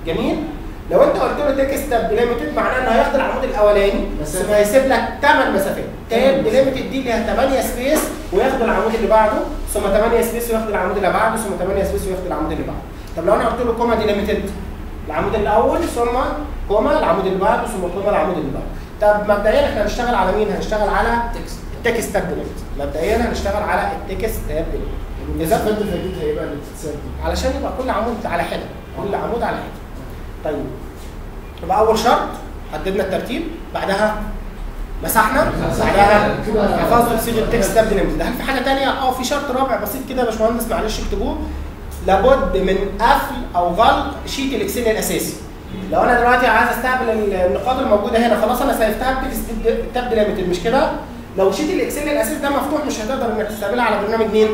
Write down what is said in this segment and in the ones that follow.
جميل لو انت قلت له تكست تاب ديليمتد معناه انه هياخد العمود الاولاني بس هيسيب لك 8 مسافات تاب ديليمتد دي ليها 8 سبيس وياخد العمود اللي بعده ثم 8 سبيس وياخد العمود اللي بعده ثم 8 سبيس وياخد العمود اللي بعده طب لو انا قلت له كوما ديليمتد العمود الاول ثم كوما العمود اللي بعده ثم كوما العمود اللي بعده طب مبدئيا احنا هنشتغل على مين؟ هنشتغل على تكست التكست تاب ديليمتد مبدئيا هنشتغل على التكست تاب ديليمتد اذا فانت فاكر هيبقى اللي بتتساب دي علشان يبقى كل عمود على حده كل عمود على حده طيب يبقى اول شرط حددنا الترتيب بعدها مسحنا بعدها كده حفظنا بصيغه تكست تاب ديليمتد هل في حاجه ثانيه اه في شرط رابع بسيط كده يا باشمهندس معلش اكتبوه لابد من قفل او غلق شيت الاكسل الاساسي لو انا دلوقتي عايز استقبل النقاط الموجوده هنا خلاص انا سيفتها بتكست تاب ديليمتد مش كده لو شيت الاكسل الاساسي ده مفتوح مش هتقدر انك تستقبلها على برنامج مين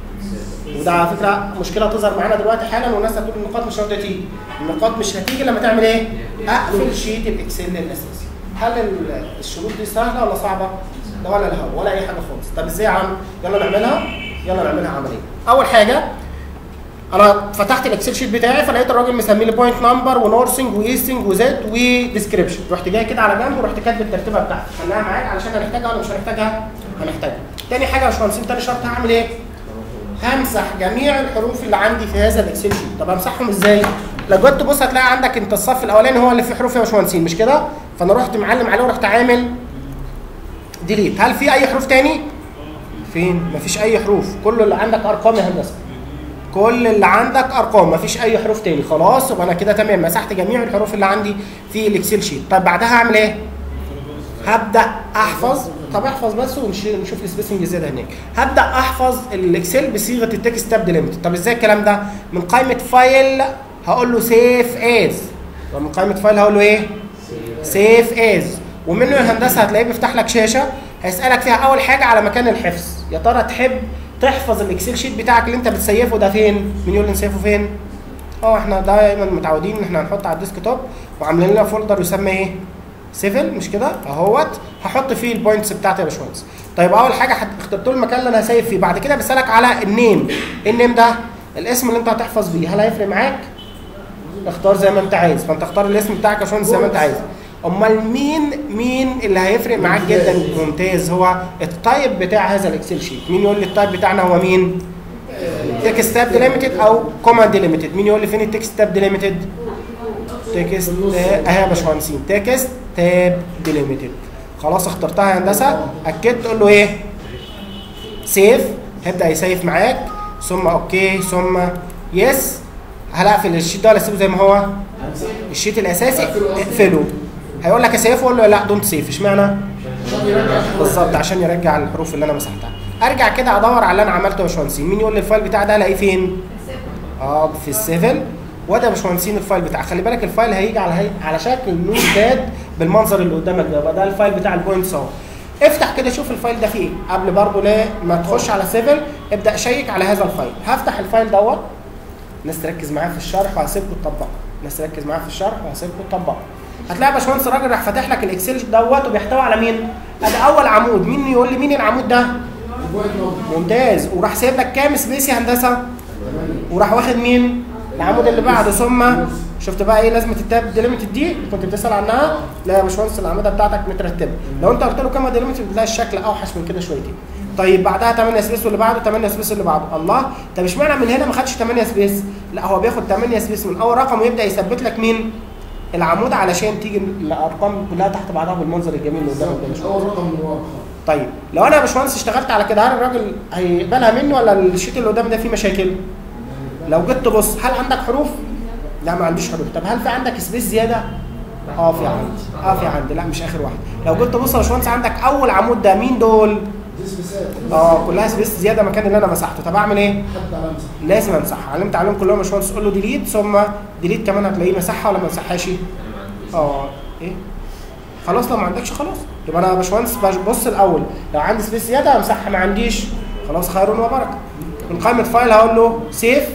وده على فكره مشكله تظهر معانا دلوقتي حالا والناس هتقول النقاط مش راضيه تيجي النقاط مش هتيجي لما تعمل ايه اقفل شيت الاكسل الاساسي هل ال- الشروط دي سهله ولا صعبه لا ولا الهوا ولا اي حاجه خالص طب ازاي يا عم يلا نعملها يلا نعملها عمليه اول حاجه انا فتحت الاكسل شيت بتاعي فلقيت الراجل مسمي لي بوينت نمبر ونورسنج وايستنج وزد وديسكريبشن رحت جاي كده على جنب ورحت كاتب الترتيبه بتاعتي خليها معاك علشان هنحتاجها ولا مش هنحتاجها هنحتاجها تاني حاجه يا باشمهندسين تاني شرط هعمل ايه همسح جميع الحروف اللي عندي في هذا الاكسل شيت طب امسحهم ازاي لو جيت تبص هتلاقي عندك انت الصف الاولاني هو اللي فيه حروف يا باشمهندسين مش كده فانا رحت معلم عليه ورحت عامل ديليت هل في اي حروف تاني فين مفيش اي حروف كل اللي عندك ارقام يا هندسه كل اللي عندك ارقام مفيش اي حروف تاني خلاص يبقى انا كده تمام مسحت جميع الحروف اللي عندي في الاكسل شيت طب بعدها هعمل ايه هبدا احفظ طب احفظ بس ونشوف السبيسنج الزياده هناك هبدا احفظ الاكسل بصيغه التكست تاب ديليمتد طب ازاي الكلام ده من قائمه فايل هقول له سيف از ومن قائمه فايل هقول له ايه سيف از ومنه يا هندسه هتلاقيه بيفتح لك شاشه هيسالك فيها اول حاجه على مكان الحفظ يا ترى تحب تحفظ الاكسل شيت بتاعك اللي انت بتسيفه ده فين مين يقول لي نسيفه فين اه احنا دايما متعودين ان احنا هنحط على الديسك توب وعاملين لنا فولدر يسمى ايه سيفل مش كده اهوت هحط فيه البوينتس بتاعتي يا باشمهندس طيب اول حاجه هت- اخترت له المكان اللي انا هسيف فيه بعد كده بيسالك على النيم إيه النيم ده الاسم اللي انت هتحفظ بيه هل هيفرق معاك اختار زي ما انت عايز فانت اختار الاسم بتاعك يا باشمهندس زي ما انت عايز امال مين مين اللي هيفرق معاك جدا ممتاز هو التايب بتاع هذا الاكسل شيت مين يقول لي التايب بتاعنا هو مين تكست تاب ديليمتد او كوما ديليمتد مين يقول لي فين التكست تاب ديليمتد تكست اهي يا باشمهندسين تكست تاب ديليمتد خلاص اخترتها يا هندسه اكدت تقول له ايه سيف هيبدا يسيف معاك ثم اوكي ثم يس هل اقفل الشيت ده ولا اسيبه زي ما هو الشيت الاساسي اقفله هيقول لك اسيفه ولا لا دونت سيف اشمعنى بالظبط عشان يرجع الحروف اللي انا مسحتها ارجع كده ادور على اللي انا عملته يا باشمهندسين مين يقول لي الفايل بتاع ده الاقيه فين اه في السيفل وده يا باشمهندسين الفايل بتاع خلي بالك الفايل هيجي على هي... على شكل نوت باد بالمنظر اللي قدامك ده يبقى ده الفايل بتاع البوينتس اهو افتح كده شوف الفايل ده فيه ايه قبل برضه لا ما تخش على سيفل ابدا شيك على هذا الفايل هفتح الفايل دوت الناس تركز معايا في الشرح وهسيبكم تطبقوا الناس تركز معايا في الشرح وهسيبكم تطبقوا هتلاقي يا باشمهندس الراجل راح فاتح لك الاكسل دوت وبيحتوي على مين؟ ادي اول عمود مين يقول لي مين العمود ده؟ البوينت نمبر ممتاز وراح سايب لك كام سبيس يا هندسه؟ 8 وراح واخد مين؟ العمود اللي بعده ثم شفت بقى ايه لازمه التاب ديليمتد دي اللي كنت بتسال عنها لا يا باشمهندس الاعمده بتاعتك مترتبه لو انت قلت له كام ديليمتد بتلاقي الشكل اوحش من كده شويتين طيب بعدها 8 سبيس واللي بعده 8 سبيس اللي بعده الله طب اشمعنى من هنا ما خدش 8 سبيس لا هو بياخد 8 سبيس من اول رقم ويبدا يثبت لك مين العمود علشان تيجي الارقام كلها تحت بعضها بالمنظر الجميل اللي قدامك ده يا باشمهندس. اول رقم من ورا طيب لو انا يا باشمهندس اشتغلت على كده هل الراجل هيقبلها مني ولا الشيت اللي قدامي ده فيه مشاكل؟ لو جيت تبص هل عندك حروف؟ لا ما عنديش حروف، طب هل في عندك سبيس زياده؟ اه في عندي، اه في عندي، لا مش اخر واحد، لو جيت تبص يا باشمهندس عندك اول عمود ده مين دول؟ دي سبيسات اه كلها سبيس زياده مكان اللي انا مسحته، طب اعمل ايه؟ حد على امسح لازم امسحها، علمت عليهم كلهم يا باشمهندس قول له ديليت ثم ديليت كمان هتلاقيه مسحها ولا ما مسحهاش؟ اه ايه خلاص لو ما عندكش خلاص يبقى انا يا باشمهندس ببص الاول لو عندي سبيس زياده امسحها ما عنديش خلاص خير وبركه من قائمه فايل هقول له سيف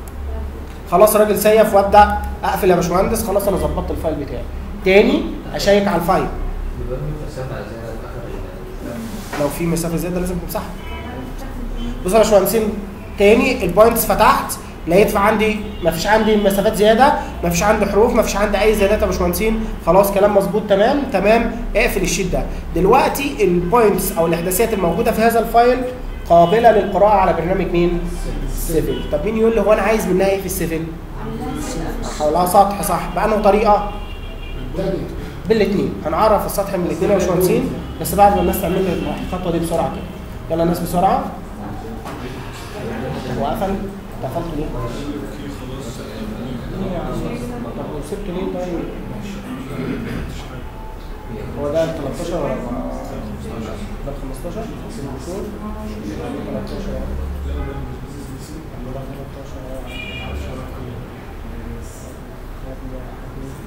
خلاص الراجل سيف وابدا اقفل يا باشمهندس خلاص انا ظبطت الفايل بتاعي تاني اشيك على الفايل يبقى في مسافة زي الآخر لو في مسافه زياده لازم تمسحها بص يا باشمهندسين تاني البوينتس فتحت لقيت في عندي ما فيش عندي مسافات زياده ما فيش عندي حروف ما فيش عندي اي زيادات يا باشمهندسين خلاص كلام مظبوط تمام تمام اقفل الشيت ده دلوقتي البوينتس او الاحداثيات الموجوده في هذا الفايل قابله للقراءه على برنامج مين السيفل طب مين يقول لي هو انا عايز منها ايه في السيفل حولها سطح صح بأنه طريقه تاني بالاثنين هنعرف السطح من الاثنين يا باشمهندسين بس بعد ما الناس تعمل لي الخطوه دي بسرعه كده يلا الناس بسرعه هو قفل قفلت ليه؟ طب سبته ليه طيب؟ هو ده 13 ولا 14 ده 15 شهور 13 ده 13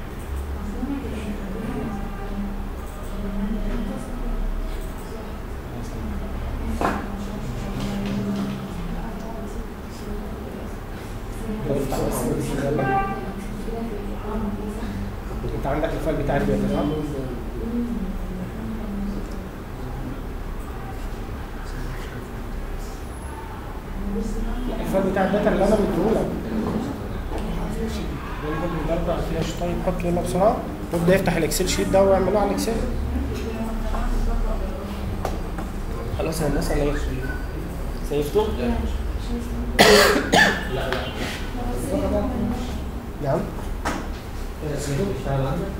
انت عندك الفايل بتاع البيت صح؟ لا الفايل بتاع الداتا اللي انا مديهولك برضه فيها طيب حط يلا بسرعه وابدا يفتح الاكسل شيت ده واعمله على الاكسل خلاص يا الناس ولا ايه؟ سيفته؟ نعم اشتغل عندك؟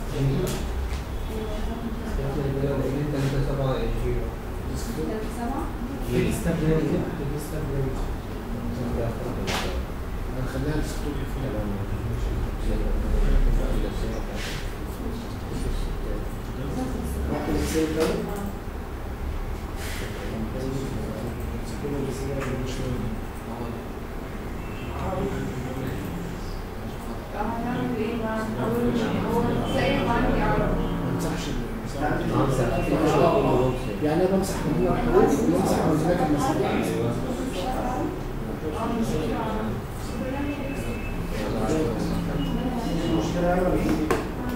هنخليها ديسكتوب ممكن اكسل تاني ما امسحش يعني انا بمسح من هنا الحروف وبمسح من هناك المسافات المشكله انا ولا ايه؟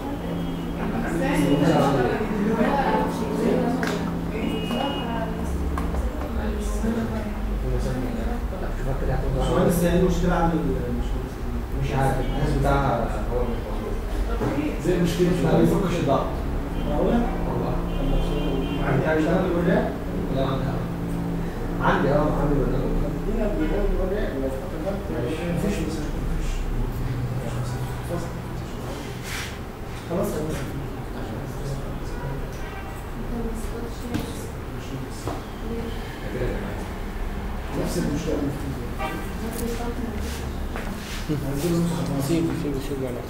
باشمهندس هي المشكله عند الباشمهندس مش عارف الناس بتاعها هو مش مظبوط زي المشكله في ما بيفكش الضغط معقوله؟ والله عندي عندي انا بقول ده لا عندي عندي اه عندي برنامج هنا بيقول ده لو فكرت مفيش مسافه خلاص نفس المشكله اللي في عايزين نمسح سيبه سيبه سيبه على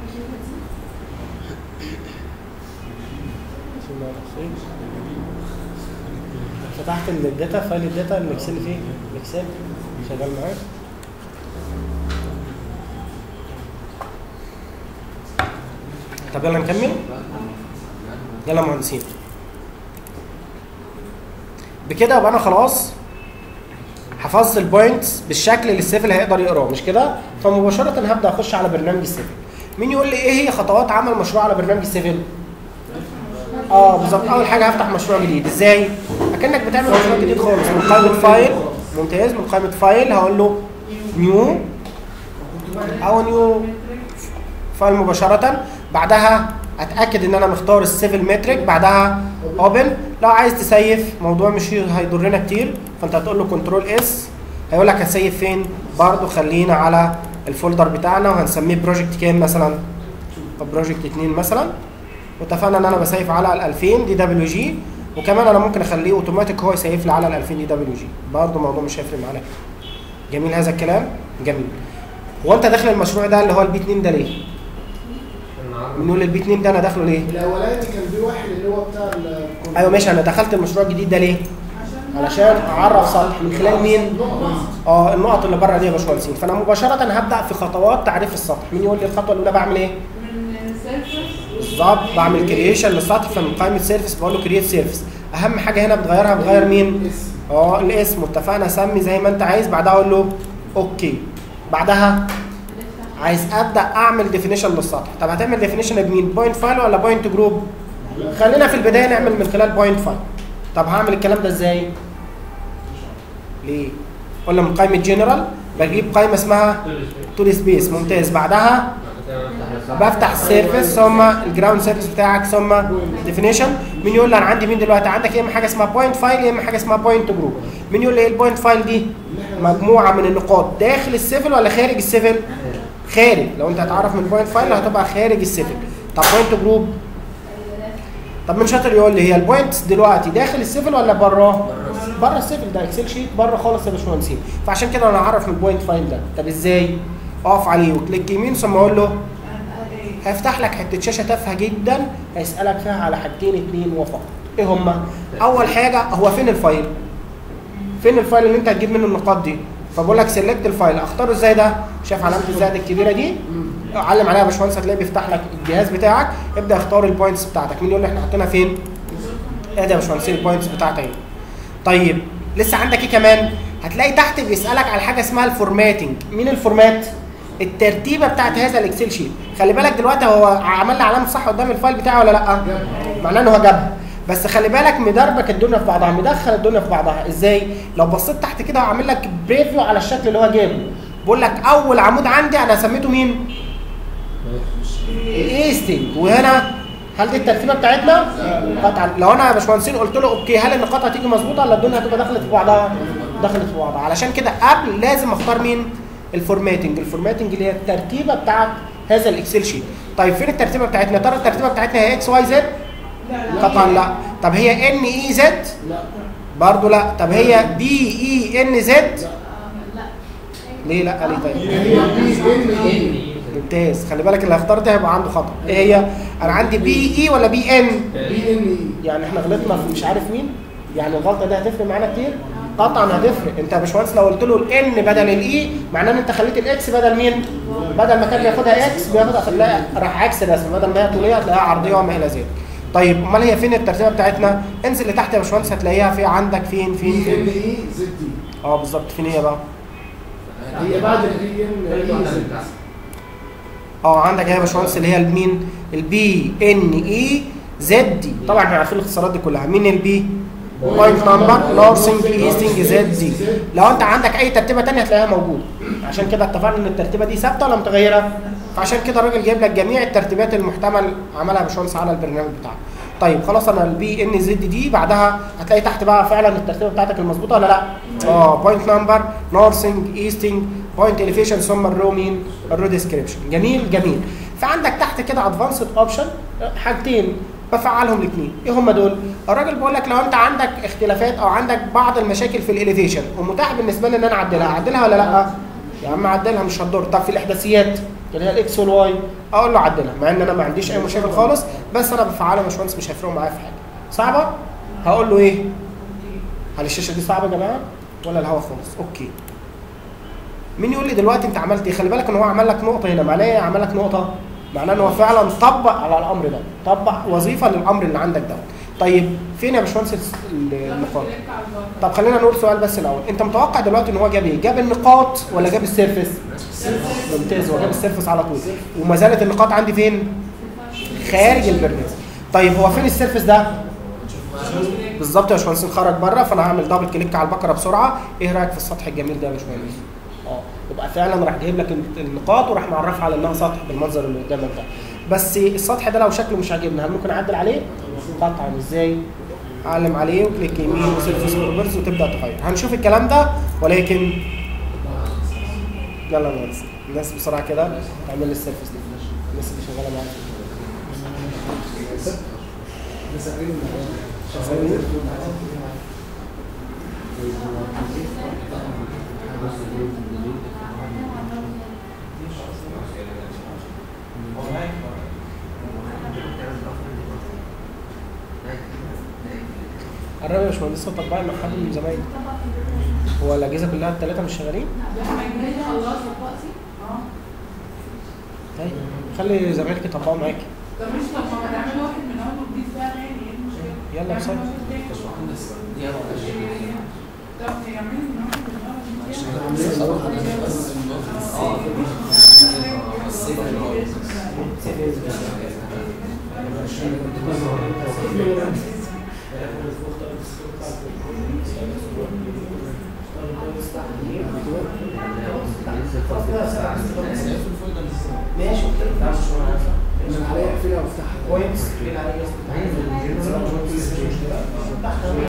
سيبه على سيبه فتحت الداتا فايل الداتا الاكسل فيه الاكسل شغال معاك طب يلا نكمل يلا يا مهندسين بكده يبقى انا خلاص حفظت البوينتس بالشكل اللي السيفل هيقدر يقراه مش كده فمباشره هبدا اخش على برنامج السيفل مين يقول لي ايه هي خطوات عمل مشروع على برنامج السيفل اه بالظبط اول حاجه هفتح مشروع جديد ازاي اكنك بتعمل مشروع جديد خالص من قائمه فايل ممتاز من قائمه فايل هقول له نيو او نيو فايل مباشره بعدها اتاكد ان انا مختار السيفل متريك بعدها اوبن لو عايز تسيف موضوع مش هيضرنا كتير فانت هتقول له كنترول اس هيقول لك هتسيف فين برضه خلينا على الفولدر بتاعنا وهنسميه بروجكت كام مثلا بروجكت 2 مثلا واتفقنا ان انا بسيف على ال 2000 دي دبليو جي وكمان انا ممكن اخليه اوتوماتيك هو يسيف لي على ال 2000 دي دبليو جي برضه الموضوع مش هيفرق معانا جميل هذا الكلام جميل هو انت داخل المشروع ده اللي هو البي 2 ده ليه؟ بنقول البي 2 ده انا داخله ليه؟ الاولاني كان في واحد اللي هو بتاع ال- ايوه ماشي انا دخلت المشروع الجديد ده ليه؟ علشان اعرف سطح من خلال مين؟ اه النقط اللي بره دي يا باشمهندسين فانا مباشره هبدا في خطوات تعريف السطح مين يقول لي الخطوه الاولى بعمل ايه؟ بالظبط بعمل كرييشن للسطح فمن قائمه سيرفيس بقول له كرييت سيرفيس اهم حاجه هنا بتغيرها بتغير مين؟ اسم اه الاسم اتفقنا سمي زي ما انت عايز بعدها اقول له اوكي بعدها عايز ابدا اعمل ديفينيشن للسطح طب هتعمل ديفينيشن بمين بوينت فايل ولا بوينت جروب خلينا في البدايه نعمل من خلال بوينت فايل طب هعمل الكلام ده ازاي ليه قلنا من قائمه جنرال بجيب قائمه اسمها تول سبيس ممتاز بعدها بفتح السيرفيس ثم الجراوند سيرفيس بتاعك ثم ديفينيشن مين يقول لي انا عندي مين دلوقتي عندك يا اما حاجه اسمها بوينت فايل يا اما حاجه اسمها بوينت جروب مين يقول لي ايه البوينت فايل دي مجموعه من النقاط داخل السيفل ولا خارج السيفل خارج لو انت هتعرف من بوينت فايل هتبقى خارج السيفل طب بوينت جروب طب من شاطر يقول لي هي البوينتس دلوقتي داخل السيفل ولا بره بره السيفل ده اكسل شيت بره خالص يا باشمهندسين فعشان كده انا هعرف من البوينت فايل ده طب ازاي اقف عليه وكليك يمين ثم اقول له هيفتح لك حته شاشه تافهه جدا هيسالك فيها على حاجتين اتنين وفقط ايه هما اول حاجه هو فين الفايل فين الفايل اللي انت هتجيب منه النقاط دي فبقول لك سيلكت الفايل اختاره ازاي ده شايف علامه الزائد الكبيره دي علم عليها يا باشمهندس هتلاقيه بيفتح لك الجهاز بتاعك ابدا اختار البوينتس بتاعتك مين يقول لي احنا حاطينها فين ادي يا باشمهندس البوينتس بتاعتك اهي طيب لسه عندك ايه كمان هتلاقي تحت بيسالك على حاجه اسمها الفورماتنج مين الفورمات الترتيبه بتاعت هذا الاكسل شيت خلي بالك دلوقتي هو عمل لي علامه صح قدام الفايل بتاعه ولا لا معناه ان هو جابها بس خلي بالك مدربك الدنيا في بعضها مدخل الدنيا في بعضها ازاي لو بصيت تحت كده هو عامل لك بريفيو على الشكل اللي هو جابه بقول لك اول عمود عندي انا سميته مين الايستنج وهنا هل دي الترتيبه بتاعتنا؟ قطعا لو انا يا باشمهندسين قلت له اوكي هل النقاط هتيجي مظبوطه ولا الدنيا هتبقى دخلت في بعضها؟ دخلت في بعضها علشان كده قبل لازم اختار مين؟ الفورماتنج، الفورماتنج اللي هي الترتيبه بتاعت هذا الاكسل شيت. طيب فين الترتيبه بتاعتنا؟ ترى الترتيبه بتاعتنا هي اكس واي زد؟ قطعا لا. طب هي ان اي زد؟ لا برضه لا. طب هي بي اي ان زد؟ ليه لا ليه طيب؟ هي بي ان اي ممتاز خلي بالك اللي هيختار ده هيبقى عنده خطا ايه هي انا عندي بي اي ولا بي ان بي ان اي يعني احنا غلطنا في مش عارف مين يعني الغلطه دي هتفرق معانا كتير قطعا هتفرق انت يا باشمهندس لو قلت له الان بدل الاي معناه ان انت خليت الاكس بدل مين بدل ما كان بياخدها اكس بياخدها فتلاقي راح عكس الرسم بدل ما هي طوليه هتلاقيها عرضيه وما الى ذلك طيب امال هي فين الترتيبه بتاعتنا انزل لتحت يا باشمهندس هتلاقيها في عندك فين فين بي ان فين اي زد دي اه بالظبط فين هي بقى هي بعد البي ان اي زد اه عندك ايه يا باشمهندس اللي هي المين البي ان اي زد دي طبعا احنا عارفين الاختصارات دي كلها مين البي بوينت نمبر نورسنج ايستنج زد دي لو انت عندك اي ترتيبه ثانيه هتلاقيها موجوده عشان كده اتفقنا ان الترتيبه دي ثابته ولا متغيره فعشان كده الراجل جايب لك جميع الترتيبات المحتمل عملها يا باشمهندس على البرنامج بتاعك طيب خلاص انا البي ان زد دي بعدها هتلاقي تحت بقى فعلا الترتيبه بتاعتك المظبوطه ولا لا اه بوينت نمبر نورسنج ايستنج بوينت اليفيشن ثم الرو مين الرو ديسكريبشن جميل جميل فعندك تحت كده ادفانسد اوبشن حاجتين بفعلهم الاثنين ايه هم دول الراجل بيقول لك لو انت عندك اختلافات او عندك بعض المشاكل في الاليفيشن ومتاح بالنسبه لي ان انا اعدلها اعدلها ولا لا يا عم اعدلها مش هتضر طب في الاحداثيات اللي هي الاكس والواي اقول له عدلها مع ان انا ما عنديش اي مشاكل خالص بس انا بفعلها يا باشمهندس مش هيفرقوا معايا في حاجه صعبه هقول له ايه هل الشاشه دي صعبه يا جماعه ولا الهوا خالص اوكي مين يقول لي دلوقتي انت عملت ايه خلي بالك ان هو عمل لك نقطه هنا معناه ايه عمل لك نقطه معناه ان هو فعلا طبق على الامر ده طبق وظيفه للامر اللي عندك ده طيب فين يا باشمهندس النقاط طب خلينا نقول سؤال بس الاول انت متوقع دلوقتي ان هو جاب ايه جاب النقاط ولا جاب السيرفس ممتاز هو جاب السيرفس على طول وما زالت النقاط عندي فين خارج البرنامج طيب هو فين السيرفس ده بالظبط يا باشمهندس خرج بره فانا هعمل دبل كليك على البقره بسرعه ايه رايك في السطح الجميل ده يا باشمهندس اه يبقى فعلا راح جايب لك النقاط وراح معرفها على انها سطح بالمنظر اللي قدامك ده بس السطح ده لو شكله مش عاجبنا هل ممكن اعدل عليه قطعا ازاي اعلم عليه وكليك يمين وسيرفس بروبرز وتبدا تغير هنشوف الكلام ده ولكن يلا يا مهندس الناس بسرعه كده تعمل لي السيرفس دي الناس اللي شغاله معايا مسائل قرب يا باشمهندس طبقا مع حد من زمايلي هو الاجهزه كلها الثلاثه مش شغالين طيب خلي زمايلك يطبقوا معاكي طب مش طب ما نعمل واحد من اول وجديد بقى تاني ايه المشكله؟ يلا بسرعه طب يعملوا من اول من اول لسه الفصل بتاع ماشي قلت له تعالى شو انا عليا اقفلها وافتحها بوينتس فين عليه اسم